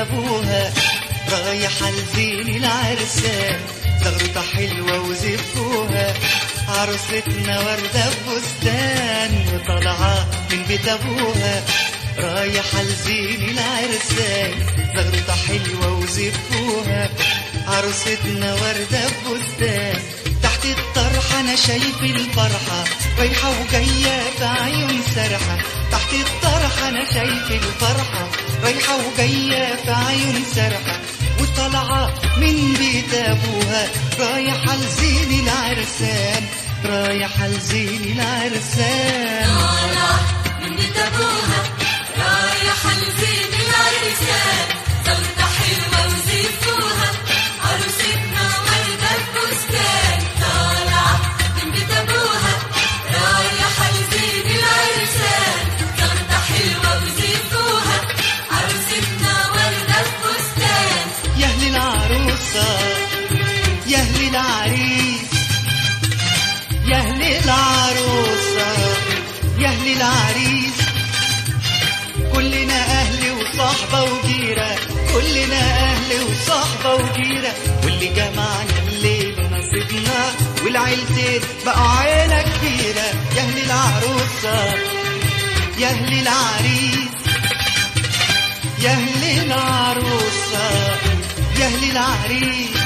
ابوها رايحة لزين العرسان زغرطة حلوة وزفوها عروستنا وردة بفستان وطالعة من بيت ابوها رايحة لزين العرسان زغرطة حلوة وزفوها عروستنا وردة بفستان تحت الطرحة أنا شايف الفرحة رايحة وجاية في عيون سرحة تحت الطرحة أنا شايف الفرحة رايحة وجاية في عيون سرحة وطالعة من بيت أبوها رايحة لزين العرسان رايحة لزين العرسان طالع من بيت ابوها رايحة لزين العرسان زوجة حلوة وزيفوها عروستنا وردة بفستان طالع من بيت ابوها رايحة لزين العرسان زوجة حلوة وزيفوها عروستنا وردة بفستان يا أهل العروسة يا أهل العريس يا أهل العروسة يا أهل العريس كلنا أهل وصحبة وجيرة كلنا أهل وصحبة وجيرة واللي جمعنا الليل نصيبنا والعيلتين بقوا عيلة كبيرة يا أهل العروسة يا أهل العريس يا أهل العروسة يا أهل العريس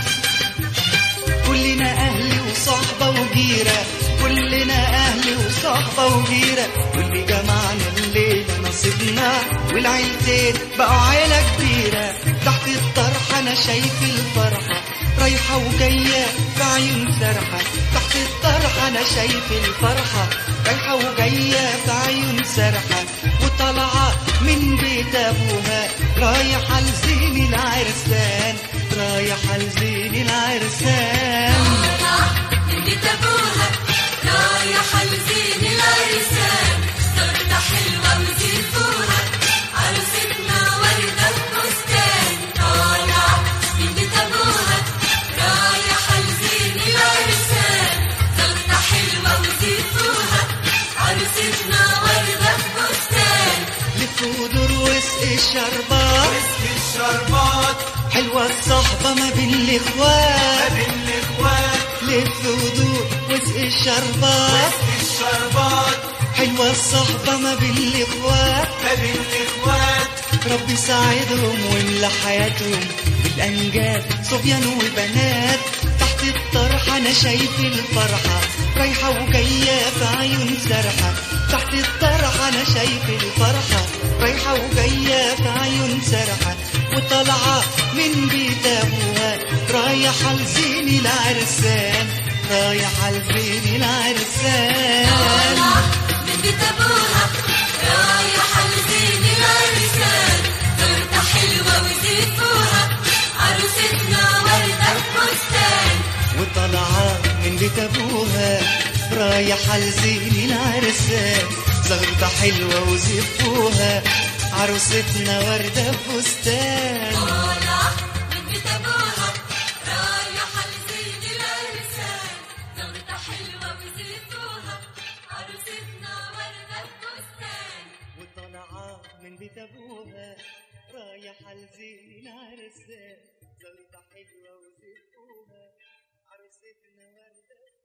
كلنا أهل وصحبة وجيرة كلنا أهل وصحبة وجيرة واللي جمعنا الليلة نصيبنا والعيلتين بقوا عيلة كبيرة تحت الطرحة أنا شايف الفرحة رايحة وجاية في عيون سرحة تحت الطرحة أنا شايف الفرحة رايحة وجاية في عيون سرحة وطالعة من بيت أبوها رايحة لزين العرسان رايحة لزين العرسان طالع من بيت ابوها رايحة لزين العرسان زوجة حلوة وزيفوها عروستنا وردة بفستان طالع من بيت ابوها رايحة لزين العرسان زوجة حلوة وزيفوها عروستنا وردة بفستان لف ودور واسق الشربات الشربات حلوة الصحبة ما بين الإخوات بين الاخوات لف ودور واسق الشربات الشربات حلوة الصحبة ما بين الإخوات بين الاخوات ربي ساعدهم واملى حياتهم بالأنجاد صبيان وبنات تحت الطرحة أنا شايف الفرحة رايحة وجاية في عيون سرحة تحت الطرحة أنا شايف الفرحة رايحة وجاية في عيون سرحة وطالعة من بيت أبوها رايحة لزين العرسان رايحة لزين العرسان طالع من بيت ابوها رايحة لزين العرسان زوجة حلوة وزيفوها عروستنا وردة بفستان وطالعة من بيت أبوها رايحة لزين العرسان زغرطة حلوة وزفوها عروستنا وردة بفستان طالع من بيت ابوها رايحة لزين العرسان زوجة حلوة وزيفوها عروستنا وردة بفستان وطالعة من بيت أبوها رايحة لزين العرسان زغرطة حلوة وزفوها عروستنا وردة